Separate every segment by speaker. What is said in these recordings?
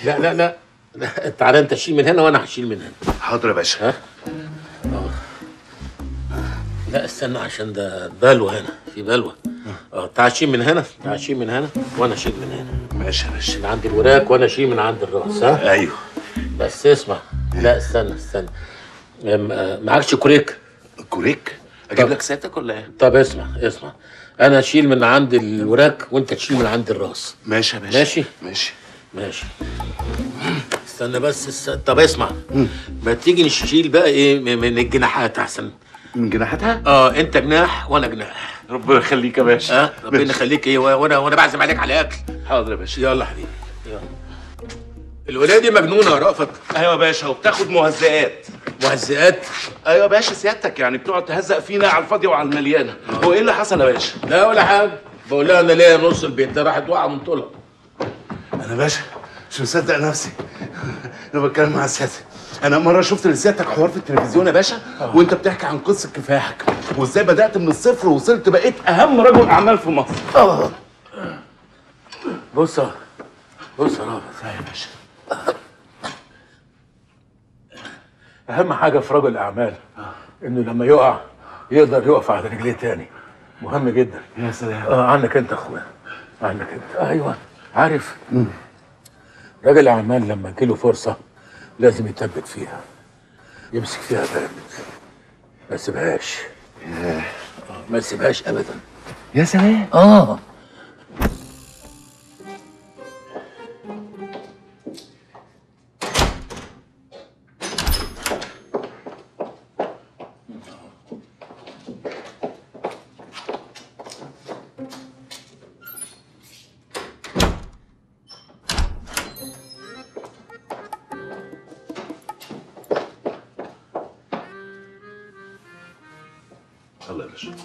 Speaker 1: لا لا لا لا تعالى انت شيل من هنا وانا هشيل من هنا
Speaker 2: حاضر يا باشا
Speaker 1: ها اه لا استنى عشان ده بلوى هنا في بلوى اه تعال شيل من هنا تعال شيل من هنا وانا اشيل من هنا
Speaker 2: ماشي يا باشا
Speaker 1: من عند الوراك وانا اشيل من عند الراس ها
Speaker 2: ايوه
Speaker 1: بس اسمع لا استنى استنى أم- آه، معكش كوريك
Speaker 2: كوريك اجيب
Speaker 1: طب.
Speaker 2: لك سيادتك ولا ايه
Speaker 1: طب اسمع اسمع انا اشيل من عند الوراك وانت تشيل من عند الراس
Speaker 2: ماشي يا باشا
Speaker 1: ماشي.
Speaker 2: ماشي
Speaker 1: ماشي استنى بس است... طب اسمع ما تيجي نشيل بقى ايه م- من الجناحات احسن
Speaker 2: من جناحتها
Speaker 1: اه انت جناح وانا جناح
Speaker 2: ربنا يخليك يا باشا
Speaker 1: اه ربنا يخليك ايه وانا وانا بعزم عليك على اكل
Speaker 2: حاضر يا باشا
Speaker 1: يلا حبيبي يلا الولايه دي مجنونه يا رأفت
Speaker 2: ايوه يا باشا وبتاخد مهزئات
Speaker 1: مهزئات
Speaker 2: ايوه يا باشا سيادتك يعني بتقعد تهزق فينا على الفاضيه وعلى المليانه هو ايه اللي حصل يا باشا
Speaker 1: لا ولا حاجه بقول لها انا ليا نص البيت ده راحت واقعه من طولها
Speaker 2: انا باشا مش مصدق نفسي انا بتكلم مع سيادتك انا مره شفت لسيادتك حوار في التلفزيون يا باشا وانت بتحكي عن قصه كفاحك وازاي بدات من الصفر ووصلت بقيت اهم رجل اعمال في مصر
Speaker 1: بص يا- بص يا رأفت
Speaker 2: يا باشا
Speaker 1: اهم حاجه في رجل الاعمال انه لما يقع يقدر يقف على رجليه تاني مهم جدا
Speaker 2: يا سلام
Speaker 1: اه عنك انت يا اخويا عنك انت ايوه عارف راجل الاعمال لما تجيله فرصه لازم يثبت فيها يمسك فيها جامد ما يسيبهاش آه، ما يسيبهاش ابدا
Speaker 2: يا سلام
Speaker 1: اه
Speaker 2: يلا يا باشا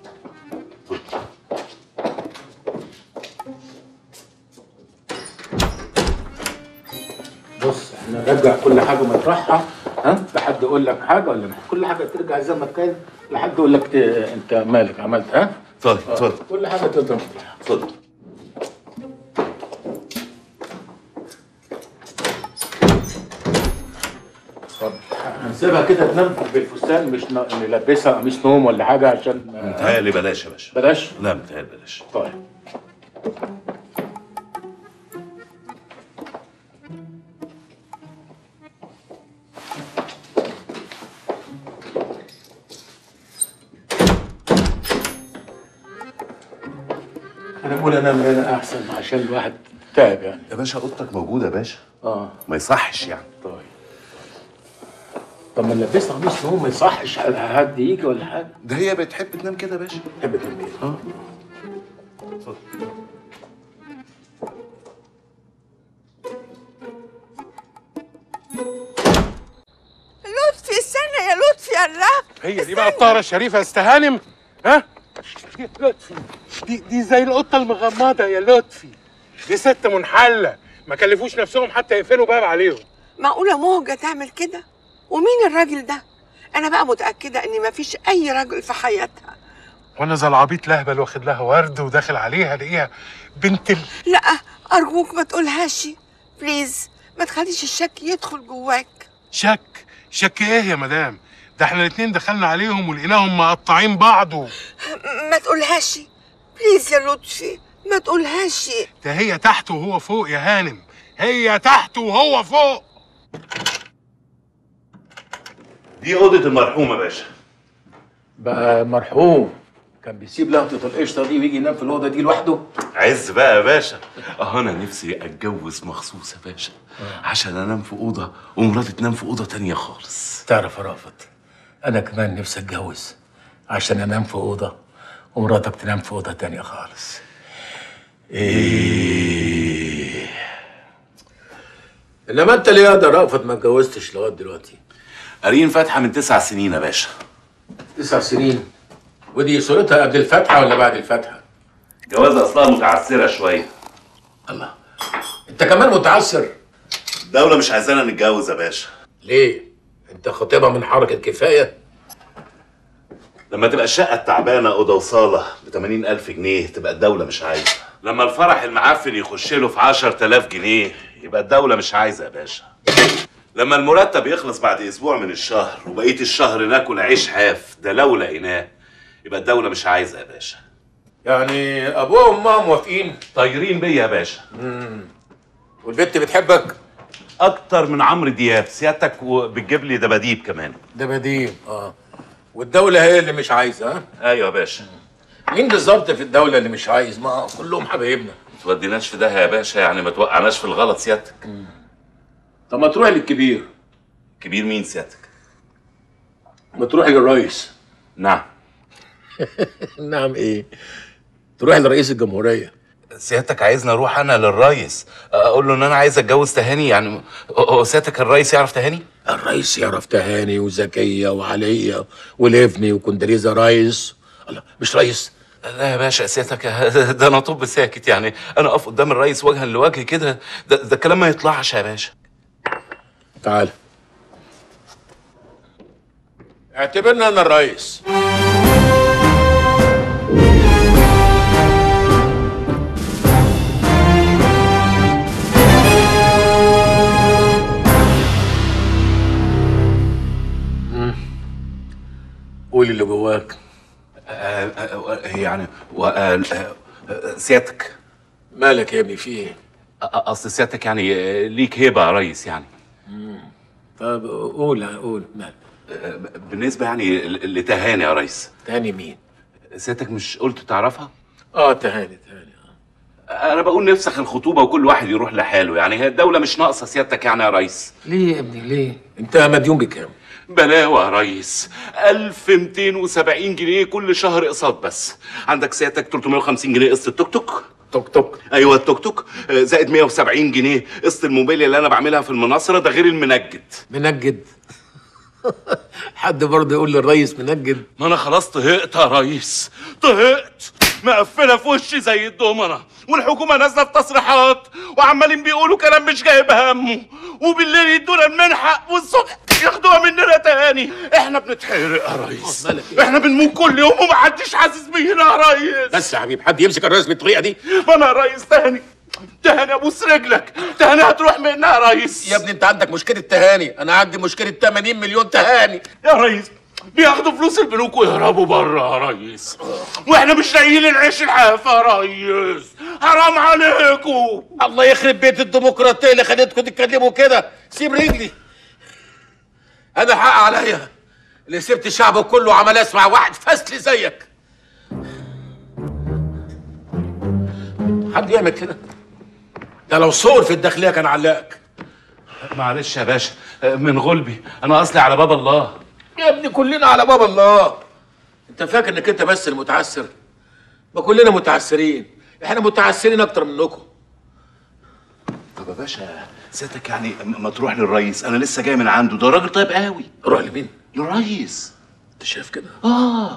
Speaker 1: بص احنا نرجع كل حاجه مطرحها ها لحد يقول لك حاجه ولا لا كل حاجه ترجع زي ما كان لحد يقول لك إيه انت مالك عملت ها
Speaker 2: اتفضل اتفضل
Speaker 1: كل حاجه تقدر مطرحها
Speaker 2: اتفضل
Speaker 1: اتفضل هنسيبها كده تنام بالفستان مش ن- نلبسها قميص نوم ولا حاجه عشان
Speaker 2: متهيألي بلاش يا باشا
Speaker 1: بلاش
Speaker 2: لا متهيألي بلاش
Speaker 1: طيب انا بقول انام هنا احسن عشان الواحد تعب يعني
Speaker 2: يا باشا اوضتك موجوده يا باشا
Speaker 1: اه
Speaker 2: ما يصحش يعني
Speaker 1: طيب طب ما نلبسها قميص نوم ما يصحش حد يجي ولا حاجه
Speaker 2: ده هي بتحب تنام كده يا باشا
Speaker 1: تحب تنام كده
Speaker 2: اه اتفضل
Speaker 3: لطفي استنى يا لطفي يا الرب
Speaker 4: هي دي بقى الطاهرة الشريفة يا استهانم ها يا لطفي دي دي زي القطة المغمضة يا لطفي دي ست منحلة ما كلفوش نفسهم حتى يقفلوا باب عليهم
Speaker 3: معقولة مهجة تعمل كده ومين الراجل ده انا بقى متأكدة ان مفيش اي راجل في حياتها
Speaker 4: وانا زي العبيط لهبل واخد لها ورد وداخل عليها الاقيها بنت ال...
Speaker 3: لا ارجوك ما تقولهاش بليز ما تخليش الشك يدخل جواك
Speaker 4: شك شك ايه يا مدام ده احنا الاتنين دخلنا عليهم ولقيناهم مقطعين بعض و...
Speaker 3: ما تقولهاش بليز يا لطفي ما تقولهاش
Speaker 4: ده هي تحت وهو فوق يا هانم هي تحت وهو فوق
Speaker 2: دي اوضه المرحوم يا باشا
Speaker 1: بقى مرحوم كان بيسيب لقطة القشطة دي ويجي ينام في الأوضة دي لوحده
Speaker 2: عز بقى يا باشا اه انا نفسي اتجوز مخصوص يا باشا عشان انام في اوضه ومراتي تنام في اوضه تانية خالص
Speaker 1: تعرف يا رافت أنا كمان نفسي أتجوز عشان أنام في أوضة ومراتك تنام في أوضة تانية خالص إيه إنما أنت ليه يا ده رأفت ما اتجوزتش لغاية دلوقتي؟
Speaker 2: قارين فاتحه من تسع سنين يا باشا
Speaker 1: تسع سنين ودي صورتها قبل الفاتحة ولا بعد الفاتحة؟
Speaker 2: جوازها اصلها متعسره شويه
Speaker 1: الله أنت كمان متعسر
Speaker 2: الدوله مش عايزانا نتجوز يا باشا
Speaker 1: ليه؟ أنت خطيبها من حركة كفاية؟
Speaker 2: لما تبقى الشقه التعبانه اوضه وصاله ب 80000 جنيه تبقى الدوله مش عايزه لما الفرح المعفن يخش له في 10000 جنيه يبقى الدولة مش عايزة يا باشا لما المرتب يخلص بعد اسبوع من الشهر وبقية الشهر ناكل عيش حاف ده لو لقيناه يبقى الدولة مش عايزة يا باشا
Speaker 1: يعني ابوها وامها موافقين
Speaker 2: طايرين بيا يا باشا
Speaker 1: والبنت بتحبك
Speaker 2: اكتر من عمرو دياب سيادتك وبتجيب لي دباديب كمان
Speaker 1: ده بديل اه والدولة هي اللي مش عايزة ها
Speaker 2: ايوه يا باشا
Speaker 1: مين بالظبط في الدولة اللي مش عايز ما كلهم حبايبنا
Speaker 2: ما توديناش في ده يا باشا يعني ما توقعناش في الغلط سيادتك
Speaker 1: طب ما تروح للكبير
Speaker 2: كبير مين سيادتك
Speaker 1: ما تروح للرئيس
Speaker 2: نعم
Speaker 1: نعم ايه تروح لرئيس الجمهورية
Speaker 2: سيادتك عايزني اروح انا للريس اقول له ان انا عايز اتجوز تهاني يعني هو سيادتك الريس يعرف تهاني
Speaker 1: الرئيس يعرف تهاني وزكية وعلية وليفني وكندريزة رئيس الله مش رئيس
Speaker 2: لا يا باشا سيادتك ده انا طب ساكت يعني انا اقف قدام الريس وجها لوجه كده ده, ده الكلام ما يطلعش يا باشا
Speaker 1: تعال اعتبرنا انا الرئيس مم. قول اللي جواك
Speaker 2: آه، آه، يعني و- آه، آه، سيادتك
Speaker 1: مالك يا ابني في ايه
Speaker 2: آه، اصل سيادتك يعني آه، ليك هيبه يا ريس يعني
Speaker 1: طب قول قول مالك
Speaker 2: آه، بالنسبه يعني ل- لتهاني يا ريس
Speaker 1: تهاني مين
Speaker 2: سيادتك مش قلت تعرفها
Speaker 1: اه تهاني تهاني آه.
Speaker 2: انا بقول نفسك الخطوبه وكل واحد يروح لحاله يعني هي الدوله مش ناقصه سيادتك يعني يا ريس
Speaker 1: ليه يا ابني ليه انت مديون بكام
Speaker 2: بلاوة يا ريس 1270 جنيه كل شهر اقساط بس عندك سيادتك 350 جنيه قسط التوك توك
Speaker 1: توك توك
Speaker 2: ايوه التوك توك آه، زائد 170 جنيه قسط الموبيل اللي انا بعملها في المناصره ده غير المنجد
Speaker 1: منجد حد برضه يقول للريس منجد
Speaker 2: ما انا خلاص طهقت يا ريس طهقت مقفله في وشي زي الدومنه والحكومه نازله في تصريحات وعمالين بيقولوا كلام مش جايب همه وبالليل يدونا المنحه والصبح ياخدوها مننا تاني احنا بنتحرق يا ريس
Speaker 1: مالك إيه؟
Speaker 2: احنا بنموت كل يوم ومحدش حاسس بينا يا ريس
Speaker 1: بس يا حبيب حد يمسك الرئيس بالطريقه دي
Speaker 2: ما انا يا ريس تاني تهاني ابوس رجلك تهاني هتروح منها يا ريس
Speaker 1: يا ابني انت عندك مشكله تهاني انا عندي مشكله 80 مليون تهاني
Speaker 2: يا ريس بياخدوا فلوس البنوك ويهربوا بره يا ريس واحنا مش لاقيين العيش الحاف يا ريس حرام عليكم
Speaker 1: الله يخرب بيت الديمقراطيه اللي خليتكم تتكلموا كده سيب رجلي انا حق عليا اللي سبت الشعب كله عمال اسمع واحد فاسل زيك حد يعمل كده ده لو صور في الداخليه كان علقك
Speaker 2: معلش يا باشا من غلبي انا اصلي على باب الله
Speaker 1: يا ابني كلنا على باب الله انت فاكر انك انت بس المتعسر ما كلنا متعسرين احنا متعسرين اكتر منكم
Speaker 2: طب يا باشا سيادتك يعني ما تروح للريس انا لسه جاي من عنده ده راجل طيب قوي
Speaker 1: روح لمين
Speaker 2: للريس
Speaker 1: انت شايف كده
Speaker 2: اه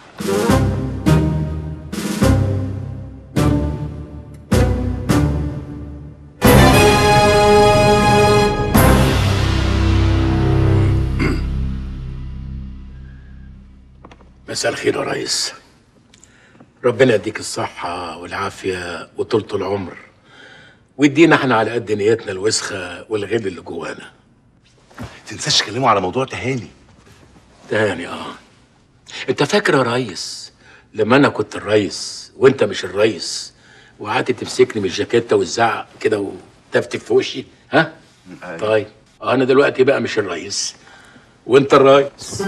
Speaker 1: مساء الخير يا ريس ربنا يديك الصحة والعافية وطولة العمر ويدينا احنا على قد نيتنا الوسخة والغل اللي جوانا
Speaker 2: تنساش تكلموا على موضوع تهاني
Speaker 1: تاني اه انت فاكر يا ريس لما انا كنت الريس وانت مش الريس وقعدت تمسكني من الجاكيته وتزعق كده وتفتف في وشي ها طيب انا دلوقتي بقى مش الريس وانت الريس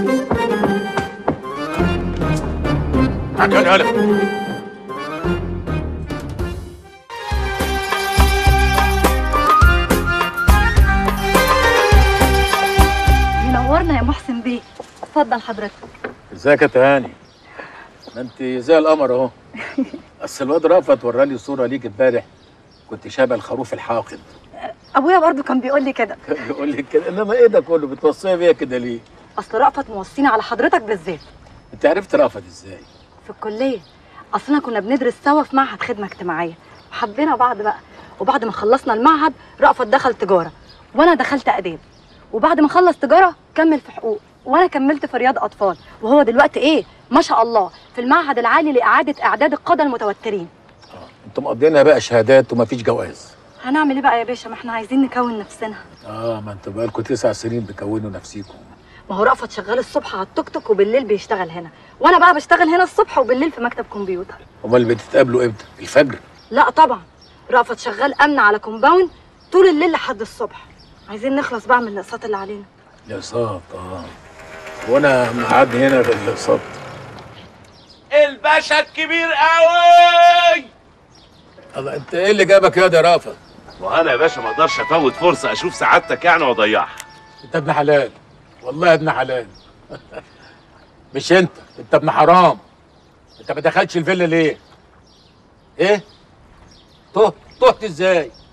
Speaker 1: حكى هلا
Speaker 5: منورنا يا محسن بيه اتفضل حضرتك
Speaker 1: ازيك يا تهاني ما انت زي القمر اهو اصل الواد رأفت وراني صوره ليك امبارح كنت شبه الخروف الحاقد
Speaker 5: ابويا برضو كان بيقول لي كده
Speaker 1: كان بيقول لي كده انما ايه ده كله بتوصيه بيا كده ليه
Speaker 5: اصل رأفت موصيني على حضرتك بالذات
Speaker 1: انت عرفت رأفت ازاي
Speaker 5: في الكليه اصلنا كنا بندرس سوا في معهد خدمه اجتماعيه وحبينا بعض بقى وبعد ما خلصنا المعهد رأفت دخل تجاره وانا دخلت اداب وبعد ما خلص تجاره كمل في حقوق وانا كملت في رياض اطفال وهو دلوقتي ايه ما شاء الله في المعهد العالي لاعاده اعداد القاده المتوترين
Speaker 1: انتوا مقضينها بقى شهادات ومفيش جواز
Speaker 5: هنعمل ايه بقى يا باشا ما احنا عايزين نكون نفسنا
Speaker 1: اه ما انتوا بقالكوا تسع سنين بتكونوا نفسيكم
Speaker 5: ما هو رأفت شغال الصبح على التوك توك وبالليل بيشتغل هنا وانا بقى بشتغل هنا الصبح وبالليل في مكتب كمبيوتر
Speaker 1: امال بتتقابلوا امتى الفجر
Speaker 5: لا طبعا رأفت شغال امن على كومباوند طول الليل لحد الصبح عايزين نخلص بقى من الاقساط اللي علينا
Speaker 1: الاقساط اه وانا معدي هنا بالاقساط
Speaker 2: الباشا الكبير قوي
Speaker 1: الله انت ايه اللي جابك يا ده رافض
Speaker 2: وانا يا باشا ما اقدرش افوت فرصه اشوف سعادتك يعني واضيعها
Speaker 1: انت ابن حلال والله ابن حلال مش انت انت ابن حرام انت ما دخلتش الفيلا ليه ايه تهت تهت ازاي